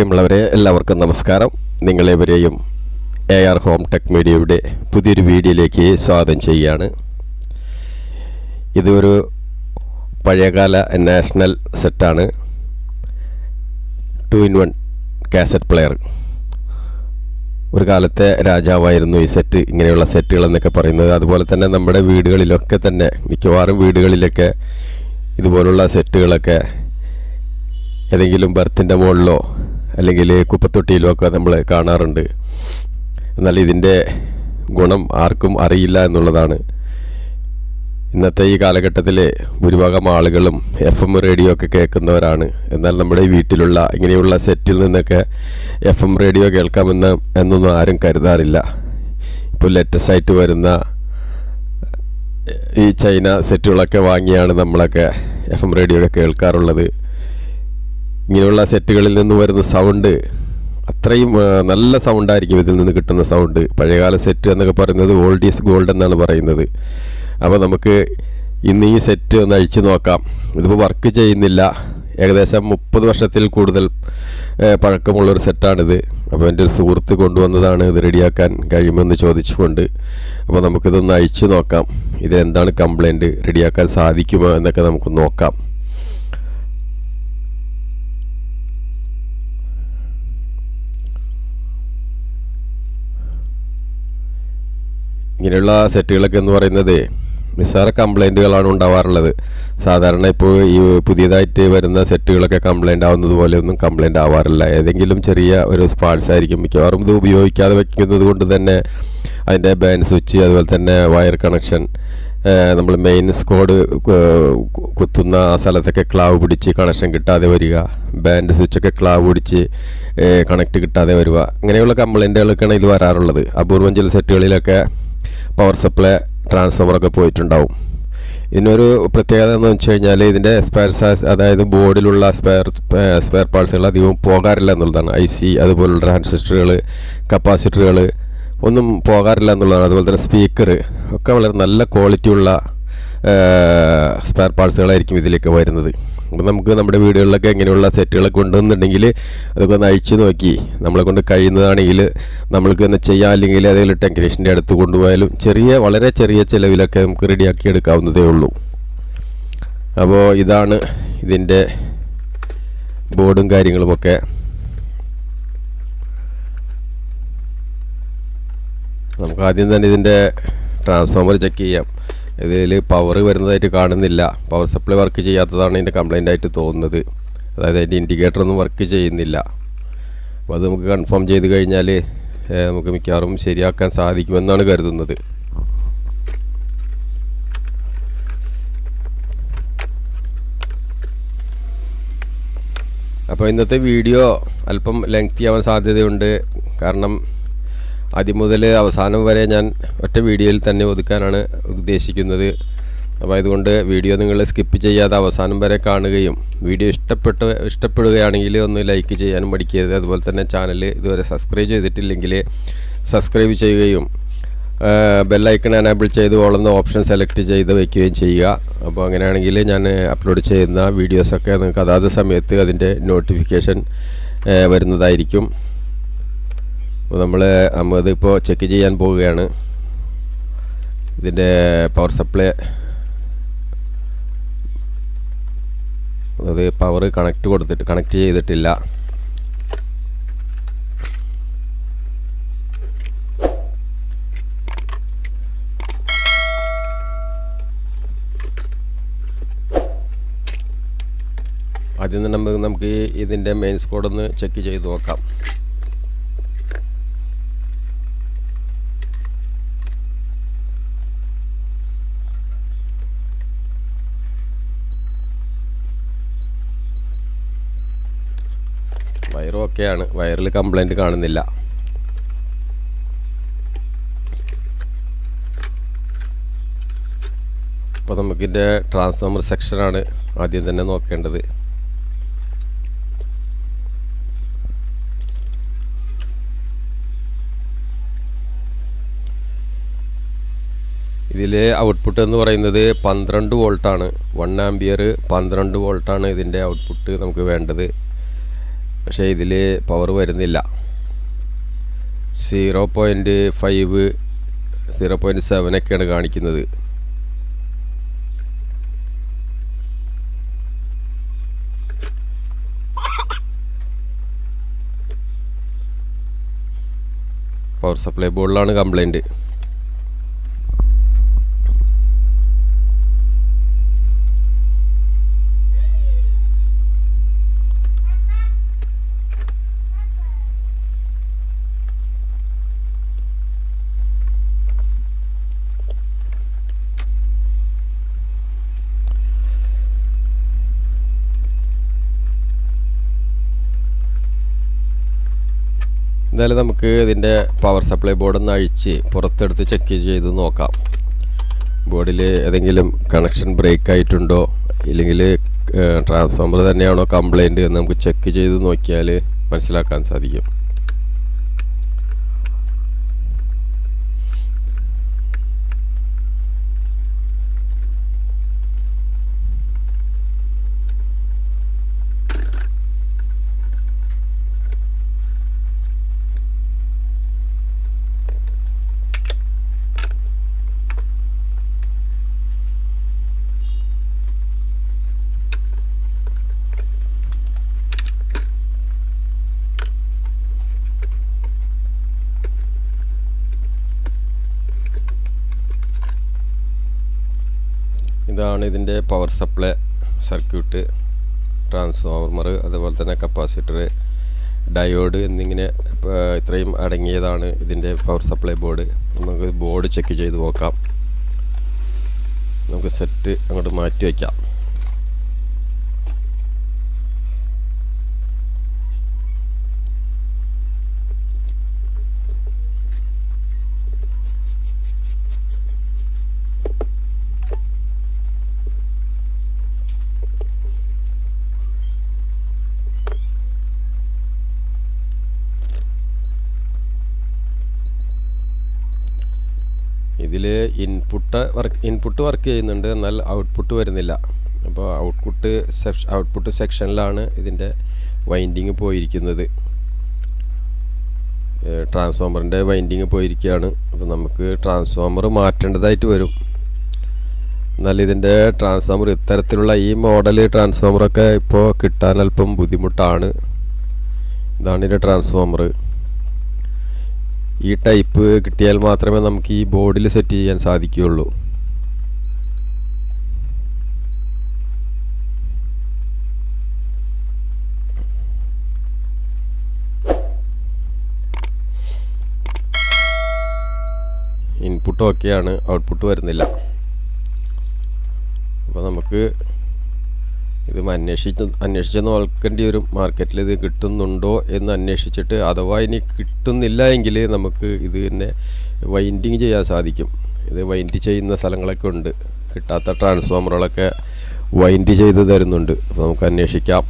പ്രിയമുള്ളവരെ എല്ലാവർക്കും നമസ്കാരം നിങ്ങളെവരെയും എ ആർ ഹോം ടെക് മീഡിയയുടെ പുതിയൊരു വീഡിയോയിലേക്ക് സ്വാഗതം ചെയ്യുകയാണ് ഇതൊരു പഴയകാല നാഷണൽ സെറ്റാണ് two in one cassette player ഒരു കാലത്തെ രാജാവായിരുന്നു ഈ സെറ്റ് ഇങ്ങനെയുള്ള സെറ്റുകൾ എന്നൊക്കെ പറയുന്നത് അതുപോലെ തന്നെ നമ്മുടെ വീടുകളിലൊക്കെ തന്നെ മിക്കവാറും വീടുകളിലൊക്കെ ഇതുപോലുള്ള സെറ്റുകളൊക്കെ ഏതെങ്കിലും ബർത്തിൻ്റെ മുകളിലോ അല്ലെങ്കിൽ കുപ്പത്തൊട്ടിയിലോ ഒക്കെ നമ്മൾ കാണാറുണ്ട് എന്നാൽ ഇതിൻ്റെ ഗുണം ആർക്കും അറിയില്ല എന്നുള്ളതാണ് ഇന്നത്തെ ഈ കാലഘട്ടത്തിൽ ഭൂരിഭാഗം ആളുകളും എഫ് എം റേഡിയോ ഒക്കെ കേൾക്കുന്നവരാണ് എന്നാൽ നമ്മുടെ ഈ വീട്ടിലുള്ള ഇങ്ങനെയുള്ള സെറ്റിൽ നിന്നൊക്കെ എഫ് എം റേഡിയോ കേൾക്കാമെന്ന് എന്നൊന്നും ആരും കരുതാറില്ല ഇപ്പോൾ ലേറ്റസ്റ്റ് ആയിട്ട് വരുന്ന ഈ ചൈന സെറ്റുകളൊക്കെ വാങ്ങിയാണ് നമ്മളൊക്കെ എഫ് എം റേഡിയോ ഒക്കെ കേൾക്കാറുള്ളത് ഇങ്ങനെയുള്ള സെറ്റുകളിൽ നിന്ന് വരുന്ന സൗണ്ട് അത്രയും ആ, നല്ല സൗണ്ടായിരിക്കും ഇതിൽ നിന്ന് കിട്ടുന്ന സൗണ്ട് പഴയകാല സെറ്റ് എന്നൊക്കെ പറയുന്നത് ഓൾഡ് ഈസ് ഗോൾഡ് എന്നാണ് പറയുന്നത് അപ്പോൾ നമുക്ക് ഇന്ന് ഈ സെറ്റ് ഒന്ന് അഴിച്ചു നോക്കാം ഇതിപ്പോൾ വർക്ക് ചെയ്യുന്നില്ല ഏകദേശം മുപ്പത് വർഷത്തിൽ കൂടുതൽ ഏ, പഴക്കമുള്ളൊരു സെറ്റാണിത് അപ്പോൾ എൻ്റെ ഒരു സുഹൃത്ത് കൊണ്ടുവന്നതാണ് ഇത് റെഡിയാക്കാൻ കഴിയുമെന്ന് ചോദിച്ചുകൊണ്ട് അപ്പോൾ നമുക്കിതൊന്ന് അഴിച്ചു നോക്കാം ഇതെന്താണ് കംപ്ലൈൻറ്റ് റെഡിയാക്കാൻ സാധിക്കുമോ എന്നൊക്കെ നമുക്ക് നോക്കാം ഇങ്ങനെയുള്ള സെറ്റുകളൊക്കെ എന്ന് പറയുന്നത് നിസ്സാര കംപ്ലൈൻറ്റുകളാണ് ഉണ്ടാവാറുള്ളത് സാധാരണ ഇപ്പോൾ ഈ പുതിയതായിട്ട് വരുന്ന സെറ്റുകളൊക്കെ കംപ്ലൈൻ്റ് ആവുന്നത് പോലെ ഒന്നും കംപ്ലൈൻ്റ് ആവാറില്ല ഏതെങ്കിലും ചെറിയ ഒരു സ്പാർട്സ് ആയിരിക്കും മിക്കവാറും ഇത് ഉപയോഗിക്കാതെ വെക്കുന്നത് കൊണ്ട് തന്നെ അതിൻ്റെ ബാൻഡ് സ്വിച്ച് അതുപോലെ തന്നെ വയർ കണക്ഷൻ നമ്മൾ മെയിൻ സ്കോഡ് കുത്തുന്ന ആ സ്ഥലത്തൊക്കെ ക്ലാവ് പിടിച്ച് കണക്ഷൻ കിട്ടാതെ വരിക ബാൻഡ് സ്വിച്ചൊക്കെ ക്ലാവ് പിടിച്ച് കണക്റ്റ് കിട്ടാതെ വരിക അങ്ങനെയുള്ള കംപ്ലൈൻറ്റുകളൊക്കെയാണ് ഇത് വരാറുള്ളത് അപൂർവം ചില സെറ്റുകളിലൊക്കെ പവർ സപ്ലൈ ട്രാൻസ്ഫോമറൊക്കെ പോയിട്ടുണ്ടാവും ഇതിനൊരു പ്രത്യേകത എന്ന് വെച്ച് കഴിഞ്ഞാൽ ഇതിൻ്റെ സ്പെയർ അതായത് ബോർഡിലുള്ള സ്പെയർ സ്പെയർ പാർട്സുകൾ അധികവും പോകാറില്ല എന്നുള്ളതാണ് ഐ സി അതുപോലുള്ള ട്രാൻസിസ്റ്ററുകൾ കപ്പാസിറ്ററുകൾ ഒന്നും പോകാറില്ല എന്നുള്ളതാണ് അതുപോലെ തന്നെ സ്പീക്കർ ഒക്കെ വളരെ നല്ല ക്വാളിറ്റിയുള്ള സ്പെയർ പാർട്സുകളായിരിക്കും ഇതിലേക്ക് വരുന്നത് അപ്പോൾ നമുക്ക് നമ്മുടെ വീടുകളിലൊക്കെ ഇങ്ങനെയുള്ള സെറ്റുകളൊക്കെ ഉണ്ടെന്നുണ്ടെങ്കിൽ അതൊക്കെ ഒന്ന് അഴിച്ചു നോക്കി നമ്മളെ കൊണ്ട് കഴിയുന്നതാണെങ്കിൽ നമ്മൾക്ക് തന്നെ ചെയ്യാം അല്ലെങ്കിൽ ഏതെങ്കിലും ടെക്നീഷ്യൻ്റെ അടുത്ത് കൊണ്ടുപോയാലും ചെറിയ വളരെ ചെറിയ ചിലവിലൊക്കെ നമുക്ക് റെഡിയാക്കി എടുക്കാവുന്നതേ ഉള്ളൂ അപ്പോൾ ഇതാണ് ഇതിൻ്റെ ബോർഡും കാര്യങ്ങളുമൊക്കെ നമുക്ക് ആദ്യം തന്നെ ഇതിൻ്റെ ട്രാൻസ്ഫോമർ ചെക്ക് ചെയ്യാം ഇതിൽ പവർ വരുന്നതായിട്ട് കാണുന്നില്ല പവർ സപ്ലൈ വർക്ക് ചെയ്യാത്തതാണ് ഇതിൻ്റെ കംപ്ലൈൻ്റ് ആയിട്ട് തോന്നുന്നത് അതായത് അതിൻ്റെ ഇൻഡിക്കേറ്റർ ഒന്നും വർക്ക് ചെയ്യുന്നില്ല അപ്പോൾ അത് നമുക്ക് കൺഫേം ചെയ്ത് കഴിഞ്ഞാൽ ഏഹ്, നമുക്ക് മിക്കവാറും ശരിയാക്കാൻ സാധിക്കുമെന്നാണ് കരുതുന്നത് അപ്പോൾ ഇന്നത്തെ വീഡിയോ അല്പം ലെങ്തി ആവാൻ സാധ്യതയുണ്ട് കാരണം ആദ്യം മുതൽ അവസാനം വരെ ഞാൻ ഒറ്റ വീഡിയോയിൽ തന്നെ ഒതുക്കാനാണ് ഉദ്ദേശിക്കുന്നത് അപ്പോൾ അതുകൊണ്ട് വീഡിയോ നിങ്ങൾ സ്കിപ്പ് ചെയ്യാതെ അവസാനം വരെ കാണുകയും വീഡിയോ ഇഷ്ടപ്പെട്ട് ഇഷ്ടപ്പെടുകയാണെങ്കിൽ ഒന്ന് ലൈക്ക് ചെയ്യാനും മടിക്കരുത് അതുപോലെ തന്നെ ചാനൽ ഇതുവരെ സബ്സ്ക്രൈബ് ചെയ്തിട്ടില്ലെങ്കിൽ സബ്സ്ക്രൈബ് ചെയ്യുകയും ബെല്ലൈക്കൺ എനാബിൾ ചെയ്ത് ഓളുന്ന ഓപ്ഷൻ സെലക്ട് ചെയ്ത് വയ്ക്കുകയും ചെയ്യുക അപ്പോൾ അങ്ങനെയാണെങ്കിൽ ഞാൻ അപ്ലോഡ് ചെയ്യുന്ന വീഡിയോസൊക്കെ നിങ്ങൾക്ക് അതാത് സമയത്ത് അതിൻ്റെ നോട്ടിഫിക്കേഷൻ വരുന്നതായിരിക്കും അപ്പോൾ നമ്മൾ നമ്മളിതിപ്പോൾ ചെക്ക് ചെയ്യാൻ പോവുകയാണ് ഇതിൻ്റെ പവർ സപ്ലൈ അത് പവർ കണക്ട് കൊടുത്തിട്ട് കണക്ട് ചെയ്തിട്ടില്ല ആദ്യം തന്നെ നമുക്ക് നമുക്ക് ഈ ഇതിൻ്റെ മെയിൻ സ്കോഡ് ഒന്ന് ചെക്ക് ചെയ്ത് നോക്കാം വയറും ഒക്കെയാണ് വയറിൽ കംപ്ലൈൻറ്റ് കാണുന്നില്ല അപ്പോൾ നമുക്കിൻ്റെ ട്രാൻസ്ഫോമർ സെക്ഷനാണ് ആദ്യം തന്നെ നോക്കേണ്ടത് ഇതിൽ ഔട്ട്പുട്ട് എന്ന് പറയുന്നത് പന്ത്രണ്ട് വോൾട്ടാണ് വൺ ആംബിയർ പന്ത്രണ്ട് വോൾട്ടാണ് ഇതിൻ്റെ ഔട്ട്പുട്ട് നമുക്ക് വേണ്ടത് പക്ഷേ ഇതിൽ പവർ വരുന്നില്ല zero point five zero point seven ഒക്കെയാണ് കാണിക്കുന്നത് പവർ സപ്ലൈ ബോർഡിലാണ് കംപ്ലൈൻറ്റ് എന്തായാലും നമുക്ക് ഇതിൻ്റെ പവർ സപ്ലൈ ബോർഡ് ഒന്ന് അഴിച്ച് പുറത്തെടുത്ത് ചെക്ക് ചെയ്ത് നോക്കാം ബോർഡിൽ ഏതെങ്കിലും കണക്ഷൻ ബ്രേക്ക് ആയിട്ടുണ്ടോ ഇല്ലെങ്കിൽ ട്രാൻസ്ഫോമർ തന്നെയാണോ കംപ്ലൈൻറ്റ് എന്ന് നമുക്ക് ചെക്ക് ചെയ്ത് നോക്കിയാൽ മനസ്സിലാക്കാൻ സാധിക്കും ഇതാണ് ഇതിൻ്റെ പവർ സപ്ലൈ സർക്യൂട്ട് ട്രാൻസ്ഫോർമർ അതുപോലെ തന്നെ കപ്പാസിറ്റർ ഡയോഡ് എന്നിങ്ങനെ ഇപ്പ- ഇത്രയും അടങ്ങിയതാണ് ഇതിൻ്റെ പവർ സപ്ലൈ ബോർഡ് നമുക്ക് ബോർഡ് ചെക്ക് ചെയ്ത് നോക്കാം നമുക്ക് സെറ്റ് അങ്ങോട്ട് മാറ്റി വയ്ക്കാം ഇതിൽ ഇൻപുട്ട് വർക്ക് ഇൻപുട്ട് വർക്ക് ചെയ്യുന്നുണ്ട് എന്നാൽ ഔട്ട്പുട്ട് വരുന്നില്ല അപ്പോൾ ഔട്ട്പുട്ട് ഔട്ട്പുട്ട് സെക്ഷനിലാണ് ഇതിൻ്റെ വൈൻഡിങ് പോയിരിക്കുന്നത് ട്രാൻസ്ഫോമറിൻ്റെ വൈൻഡിങ് പോയിരിക്കുകയാണ് അപ്പോൾ നമുക്ക് ട്രാൻസ്ഫോമർ മാറ്റേണ്ടതായിട്ട് വരും എന്നാൽ ഇതിൻ്റെ ട്രാൻസ്ഫോമർ ഇത്തരത്തിലുള്ള ഈ മോഡൽ ട്രാൻസ്ഫോമറൊക്കെ ഇപ്പോൾ കിട്ടാൻ അല്പം ബുദ്ധിമുട്ടാണ് ഇതാണ് ഇതിൻ്റെ ട്രാൻസ്ഫോമർ ഈ ടൈപ്പ് കിട്ടിയാൽ മാത്രമേ നമുക്ക് ഈ ബോർഡിൽ സെറ്റ് ചെയ്യാൻ സാധിക്കുകയുള്ളൂ ഇൻപുട്ട് ഓക്കെയാണ് ഔട്ട്പുട്ട് വരുന്നില്ല അപ്പോൾ നമുക്ക് ഇത് അന്വേഷിച്ച് അന്വേഷിച്ച് നോക്കേണ്ടി വരും മാർക്കറ്റിൽ ഇത് കിട്ടുന്നുണ്ടോ എന്ന് അന്വേഷിച്ചിട്ട് അഥവാ ഇനി കിട്ടുന്നില്ല എങ്കിൽ നമുക്ക് ഇത് തന്നെ വൈൻഡിങ് ചെയ്യാൻ സാധിക്കും ഇത് വൈൻഡ് ചെയ്യുന്ന സ്ഥലങ്ങളൊക്കെ ഉണ്ട് കിട്ടാത്ത ട്രാൻസ്ഫോമറുകളൊക്കെ വൈൻഡ് ചെയ്ത് തരുന്നുണ്ട് അപ്പോൾ നമുക്ക് അന്വേഷിക്കാം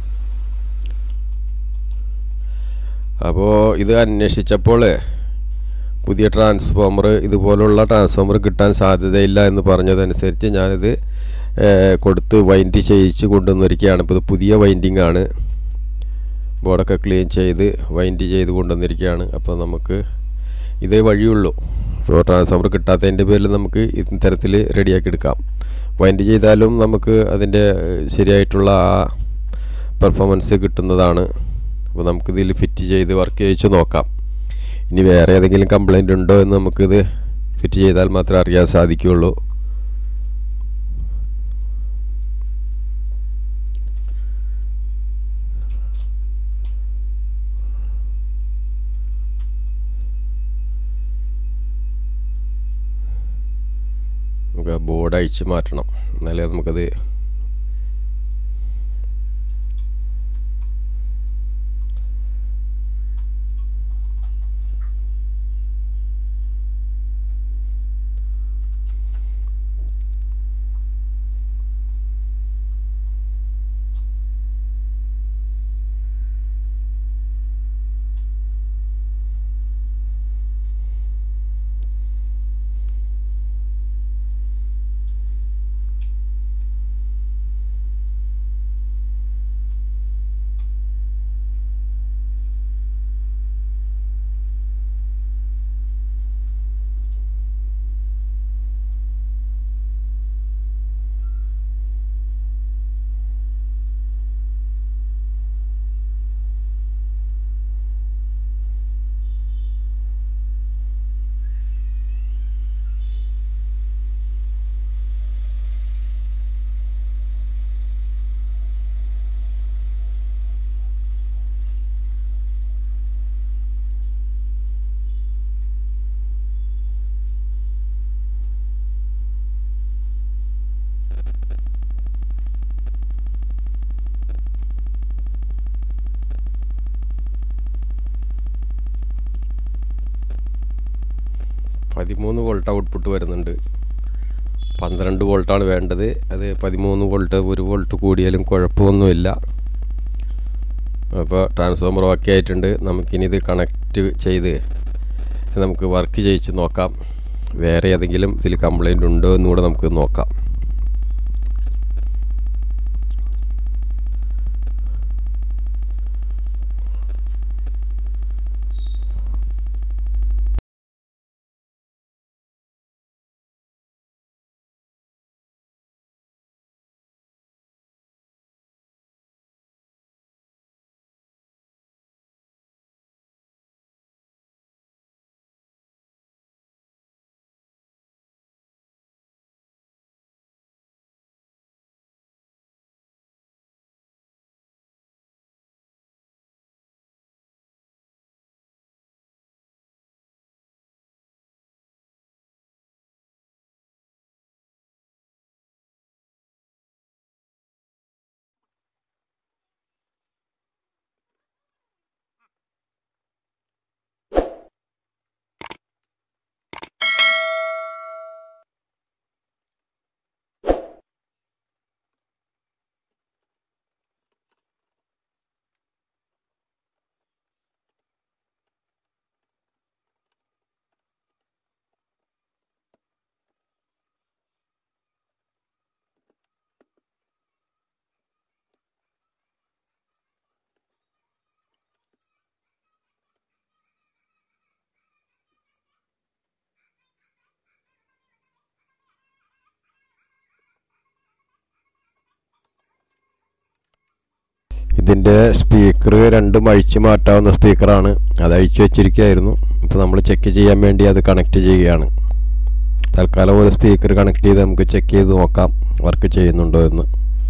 അപ്പോൾ ഇത് അന്വേഷിച്ചപ്പോൾ പുതിയ ട്രാൻസ്ഫോമർ ഇതുപോലുള്ള ട്രാൻസ്ഫോമർ കിട്ടാൻ സാധ്യതയില്ല എന്ന് പറഞ്ഞതനുസരിച്ച് ഞാനിത് ഏഹ്, കൊടുത്ത് വൈൻഡ് ചെയ്യിച്ച് കൊണ്ടുവന്നിരിക്കുകയാണ് ഇപ്പോൾ ഇത് പുതിയ വൈൻഡിങ് ആണ് ബോർഡൊക്കെ ക്ലീൻ ചെയ്ത് വൈൻഡ് ചെയ്ത് കൊണ്ടുവന്നിരിക്കുകയാണ് അപ്പോൾ നമുക്ക് ഇതേ വഴിയുള്ളൂ ഇപ്പോൾ ട്രാൻസ്ഫോമർ കിട്ടാത്തതിൻ്റെ പേരിൽ നമുക്ക് ഇത്തരത്തിൽ റെഡിയാക്കി എടുക്കാം വൈൻഡ് ചെയ്താലും നമുക്ക് അതിൻ്റെ ഏഹ്, ശരിയായിട്ടുള്ള ആ പെർഫോമൻസ് കിട്ടുന്നതാണ് അപ്പോൾ നമുക്കിതിൽ ഫിറ്റ് ചെയ്ത് വർക്ക് ചെയ്യിച്ച് നോക്കാം ഇനി വേറെ ഏതെങ്കിലും കംപ്ലൈൻ്റ് ഉണ്ടോ എന്ന് നമുക്കിത് ഫിറ്റ് ചെയ്താൽ മാത്രമേ അറിയാൻ സാധിക്കുകയുള്ളൂ നമുക്ക് ബോർഡ് അഴിച്ച് മാറ്റണം എന്നാലേ നമുക്കത് പതിമൂന്ന് വോൾട്ട് ഔട്ട്പുട്ട് വരുന്നുണ്ട് പന്ത്രണ്ട് വോൾട്ടാണ് വേണ്ടത് അത് പതിമൂന്ന് വോൾട്ട് ഒരു വോൾട്ട് കൂടിയാലും കുഴപ്പമൊന്നുമില്ല അപ്പോൾ ട്രാൻസ്ഫോമർ ഓക്കെ ആയിട്ടുണ്ട് നമുക്കിനി ഇത് കണക്റ്റ് ചെയ്ത് നമുക്ക് വർക്ക് ചെയ്യിച്ച് നോക്കാം വേറെ ഏതെങ്കിലും ഇതിൽ കംപ്ലൈൻ്റ് ഉണ്ടോ എന്നുകൂടെ നമുക്ക് നോക്കാം ഇതിൻ്റെ സ്പീക്കർ രണ്ടും അഴിച്ചു മാറ്റാവുന്ന സ്പീക്കറാണ് അത് അഴിച്ചു വെച്ചിരിക്കുകയായിരുന്നു ഇപ്പോൾ നമ്മൾ ചെക്ക് ചെയ്യാൻ വേണ്ടി അത് കണക്ട് ചെയ്യുകയാണ് തൽക്കാലം ഒരു സ്പീക്കർ കണക്ട് ചെയ്ത് നമുക്ക് ചെക്ക് ചെയ്ത് നോക്കാം വർക്ക് ചെയ്യുന്നുണ്ടോ എന്ന്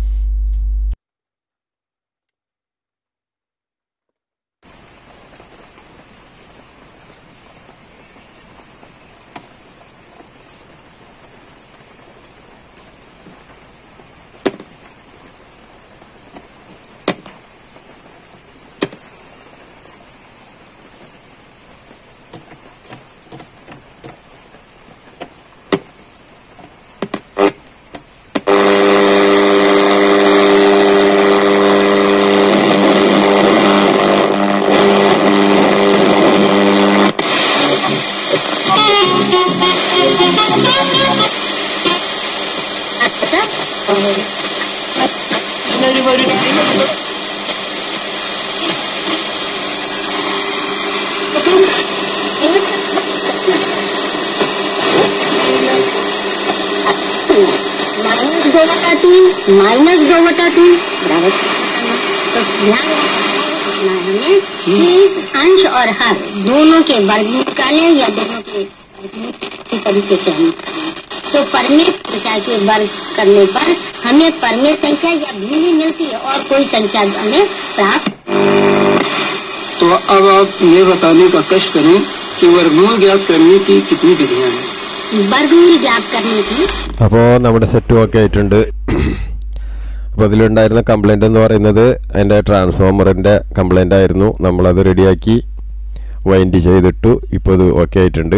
माइनस दो बटा तीन माइनस दो बटा तीन बराबर तो ध्यान रखना हमें कि अंश और हर दोनों के वर्ग निकालें या दोनों के वर्गमूल इसी तरीके से हम निकालें। तो परमेय संख्या के वर्ग करने पर हमें परमेय संख्या या भिन्न मिलती है और कोई संख्या हमें प्राप्त तो अब आप ये बताने का कष्ट करें कि वर्गमूल ज्ञात करने की कितनी विधियां हैं वर्गमूल ज्ञात करने की അപ്പോൾ നമ്മുടെ സെറ്റും ഒക്കെ ആയിട്ടുണ്ട് അപ്പോൾ അതിലുണ്ടായിരുന്ന കംപ്ലൈൻ്റ് എന്ന് പറയുന്നത് അതിൻ്റെ ട്രാൻസ്ഫോമറിൻ്റെ കംപ്ലൈൻ്റ് ആയിരുന്നു നമ്മളത് റെഡിയാക്കി വൈൻഡ് ചെയ്തിട്ടു ഇപ്പോൾ ഇത് ഓക്കെ ആയിട്ടുണ്ട്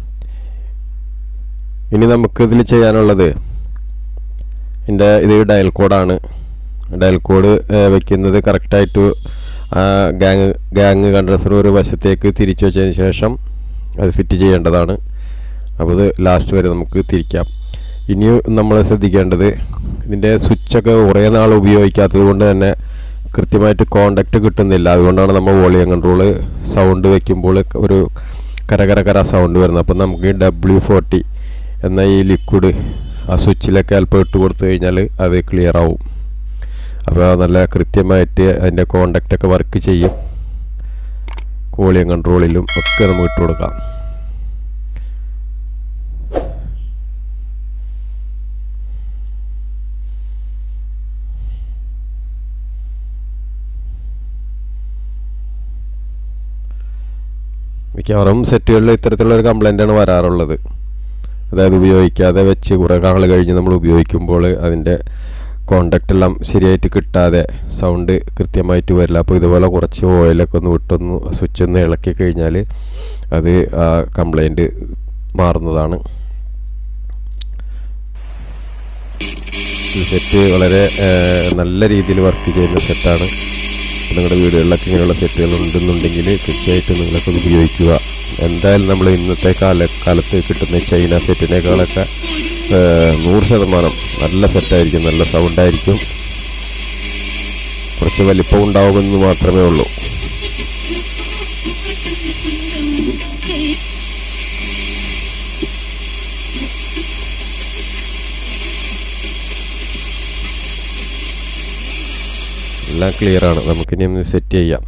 ഇനി നമുക്കിതിൽ ചെയ്യാനുള്ളത് എൻ്റെ ഇത് ഡയൽ കോഡാണ് ഡയൽ കോഡ് വെക്കുന്നത് കറക്റ്റായിട്ട് ഗാങ് ഗാങ് കണ്ടൻസർ ഒരു വശത്തേക്ക് തിരിച്ചു വെച്ചതിന് ശേഷം അത് ഫിറ്റ് ചെയ്യേണ്ടതാണ് അപ്പോൾ ഇത് ലാസ്റ്റ് വരെ നമുക്ക് തിരിക്കാം ഇനി നമ്മൾ ശ്രദ്ധിക്കേണ്ടത് ഇതിൻ്റെ സ്വിച്ചൊക്കെ കുറേ നാൾ ഉപയോഗിക്കാത്തത് കൊണ്ട് തന്നെ കൃത്യമായിട്ട് കോണ്ടാക്റ്റ് കിട്ടുന്നില്ല അതുകൊണ്ടാണ് നമ്മൾ വോളിയം കൺട്രോൾ സൗണ്ട് വെക്കുമ്പോൾ ഒരു കരകര കര സൗണ്ട് വരുന്നത് അപ്പോൾ നമുക്ക് ഡബ്ല്യു ഫോർട്ടി എന്ന ഈ ലിക്വിഡ് ആ സ്വിച്ചിലൊക്കെ അല്പം ഇട്ട് കൊടുത്തു കഴിഞ്ഞാൽ അത് ക്ലിയർ ആവും അപ്പോൾ നല്ല കൃത്യമായിട്ട് അതിൻ്റെ കോണ്ടാക്റ്റൊക്കെ വർക്ക് ചെയ്യും വോളിയം കൺട്രോളിലും ഒക്കെ നമുക്ക് ഇട്ട് കൊടുക്കാം മിക്കവാറും സെറ്റുകളിൽ ഇത്തരത്തിലുള്ള ഒരു കംപ്ലൈൻ്റാണ് വരാറുള്ളത് അതായത് ഉപയോഗിക്കാതെ വെച്ച് കുറേ കാലം കഴിഞ്ഞ് നമ്മൾ ഉപയോഗിക്കുമ്പോൾ അതിൻ്റെ കോണ്ടാക്റ്റ് എല്ലാം ശരിയായിട്ട് കിട്ടാതെ സൗണ്ട് കൃത്യമായിട്ട് വരില്ല അപ്പോൾ ഇതുപോലെ കുറച്ച് ഓയിലൊക്കെ ഒന്ന് വിട്ടൊന്ന് സ്വിച്ച് ഒന്ന് ഇളക്കി കഴിഞ്ഞാൽ അത് ആ കംപ്ലൈൻറ്റ് മാറുന്നതാണ് ഈ സെറ്റ് വളരെ ഏഹ്, നല്ല രീതിയിൽ വർക്ക് ചെയ്യുന്ന സെറ്റാണ് നിങ്ങളുടെ വീടുകളിലൊക്കെ ഇങ്ങനെയുള്ള സെറ്റുകൾ ഉണ്ടെന്നുണ്ടെങ്കിൽ തീർച്ചയായിട്ടും നിങ്ങളൊക്കെ ഇത് ഉപയോഗിക്കുക എന്തായാലും നമ്മൾ ഇന്നത്തെ കാല കാലത്ത് കിട്ടുന്ന ചൈന സെറ്റിനേക്കാളൊക്കെ ഏഹ്, നൂറ് ശതമാനം നല്ല സെറ്റായിരിക്കും നല്ല സൗണ്ടായിരിക്കും കുറച്ച് വലിപ്പം ഉണ്ടാവുമെന്ന് മാത്രമേ ഉള്ളൂ എല്ലാം ക്ലിയർ ആണ് നമുക്കിനി ഒന്ന് സെറ്റ് ചെയ്യാം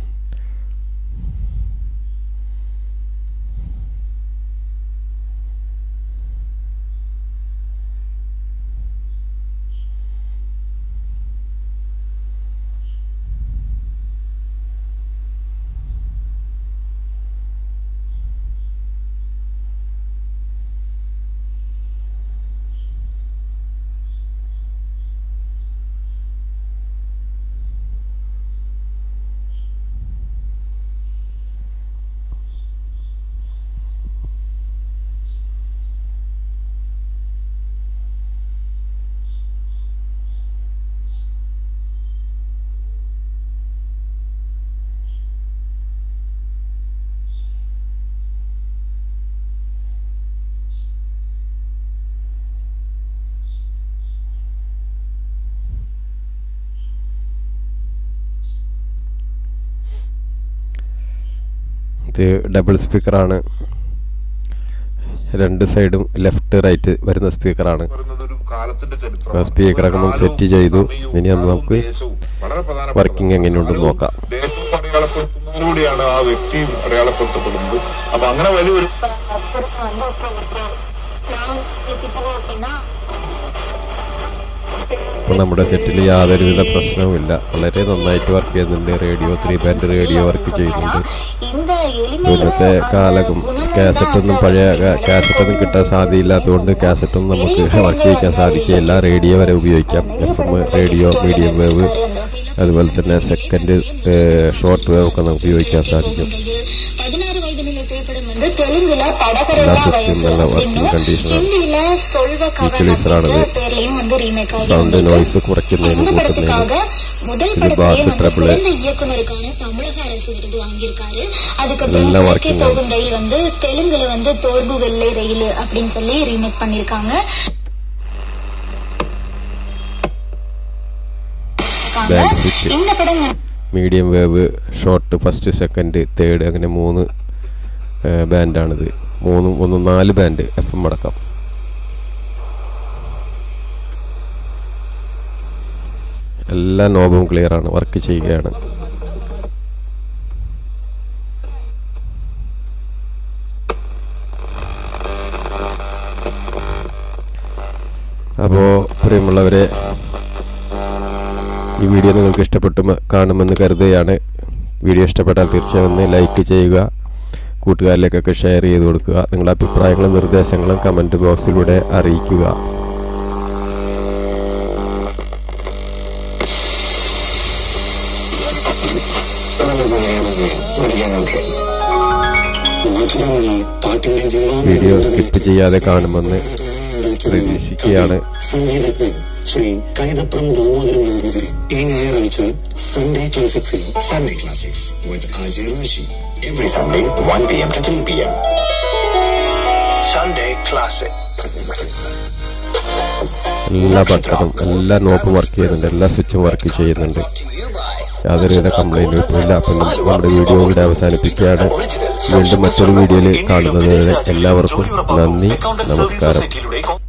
ഇത് ഡബിൾ സ്പീക്കറാണ് രണ്ട് സൈഡും ലെഫ്റ്റ് റൈറ്റ് വരുന്ന സ്പീക്കറാണ് പറയുന്നത് ഒരു കാലത്തിന്റെ ആ ചരിത്രമാണ്. സ്പീക്കറൊക്കെ നമ്മൾ കാലവും സെറ്റ് ചെയ്തു സമയവും ഇനി ഒന്ന് നമുക്ക് ദേശവും വളരെ പ്രധാനപ്പെട്ടതാണ്. വർക്കിംഗ് എങ്ങനെയുണ്ടെന്ന് കാലവും നോക്കാം ദേശവും അടയാളപ്പെടുത്തുന്നതിലൂടെയാണ് ആ വ്യക്തി അടയാളപ്പെടുത്തപ്പെടുന്നത് അപ്പൊ അങ്ങനെ വലിയൊരു அப்புறம் வந்து அப்புறம் அப்புறம் நான் இப்படி அப்படின்னா ഇപ്പോൾ നമ്മുടെ സെറ്റിൽ യാതൊരുവിധ പ്രശ്നവുമില്ല വളരെ നന്നായിട്ട് വർക്ക് ചെയ്യുന്നുണ്ട് radio three band radio work ചെയ്യുന്നുണ്ട് இந்த ഇന്നത്തെ കാലം കാസറ്റൊന്നും പഴയ കാസറ്റൊന്നും കിട്ടാൻ സാധ്യതയില്ലാത്തതുകൊണ്ട് കാസറ്റൊന്നും നമുക്ക് വർക്ക് ചെയ്യിക്കാൻ സാധിക്കുകയില്ല റേഡിയോ വരെ ഉപയോഗിക്കാം F M radio medium wave അതുപോലെ തന്നെ സെക്കൻഡ് ഷോർട്ട് വേവ് ഒക്കെ നമുക്ക് ഉപയോഗിക്കാൻ സാധിക്കും பதினாறு வயது நிலை திரைப்படம் வந்து தெலுங்குல படகரா എല്ലാ സെറ്റും வயசு നല്ല அப்படின்னு വർക്കിംഗ് കണ്ടീഷനാണ് ஹிந்தியில சொல்வ கவன் Equalizer ஆனது. அப்படின்ற பேர்லயும் வந்து ரீமேக் ஆகி സൗണ്ട് வந்திருக்கு. നോയ്സ് കുറയ്ക്കുന്നതിന് அந்த കൂട്ടുന്നതിന് படத்துக்காக முதல் இது படத்திலே bass வந்து treble. சிறந்த இயக்குனருக்கான தமிழக அரசு விருது வாங்கியிருக்காரு அதுக்கப்புறம் நல்லா கிழக்கே working போகும் ரயில் வந்து தெலுங்குல வந்து தோர்பு வெள்ளை ரயில் அப்படின்னு சொல்லி ரீமேக் பண்ணிருக்காங்க Band switch. இந்த படம் medium wave short first second third അങ്ങനെ മൂന്ന് ബാൻഡാണിത് മൂന്നും ഒന്ന് നാല് ബാൻഡ് എഫ് എം അടക്കം എല്ലാ നോബും ക്ലിയർ ആണ് വർക്ക് ചെയ്യുകയാണ് അപ്പോൾ പ്രിയമുള്ളവരെ ഈ വീഡിയോ നിങ്ങൾക്ക് ഇഷ്ടപ്പെട്ടു മ- കാണുമെന്ന് കരുതുകയാണ് വീഡിയോ ഇഷ്ടപ്പെട്ടാൽ തീർച്ചയായും ഒന്ന് ലൈക്ക് ചെയ്യുക കൂട്ടുകാരിലേക്കൊക്കെ ഷെയർ ചെയ്ത് കൊടുക്കുക നിങ്ങളുടെ അഭിപ്രായങ്ങളും നിർദ്ദേശങ്ങളും കമൻറ്റ് ബോക്സിലൂടെ അറിയിക്കുക വീഡിയോ സ്കിപ്പ് ചെയ്യാതെ കാണുമെന്ന് പ്രതീക്ഷിക്കുകയാണ് സംഗീതജ്ഞൻ ശ്രീ കൈതപ്രം ദാമോദരൻ നമ്പൂതിരി ഈ ഞായറാഴ്ച സൺഡേ ക്ലാസിക്സിൽ Sunday Classics with Ajay Rashi. Every Sunday, 1 p.m. to 3 p.m. Sunday Classic. എല്ലാ ബട്ടണും എല്ലാ നോബും വർക്ക് ചെയ്യുന്നുണ്ട് എല്ലാ സ്വിച്ചും വർക്ക് ചെയ്യുന്നുണ്ട് യാതൊരുവിധ കംപ്ലൈൻറ്റും ഇല്ല അപ്പം നമ്മുടെ വീഡിയോ ഇവിടെ അവസാനിപ്പിക്കുകയാണ് വീണ്ടും മറ്റൊരു വീഡിയോയിൽ കാണുന്നത് വരെ എല്ലാവർക്കും നന്ദി നമസ്കാരം സൊസൈറ്റിയിലൂടെ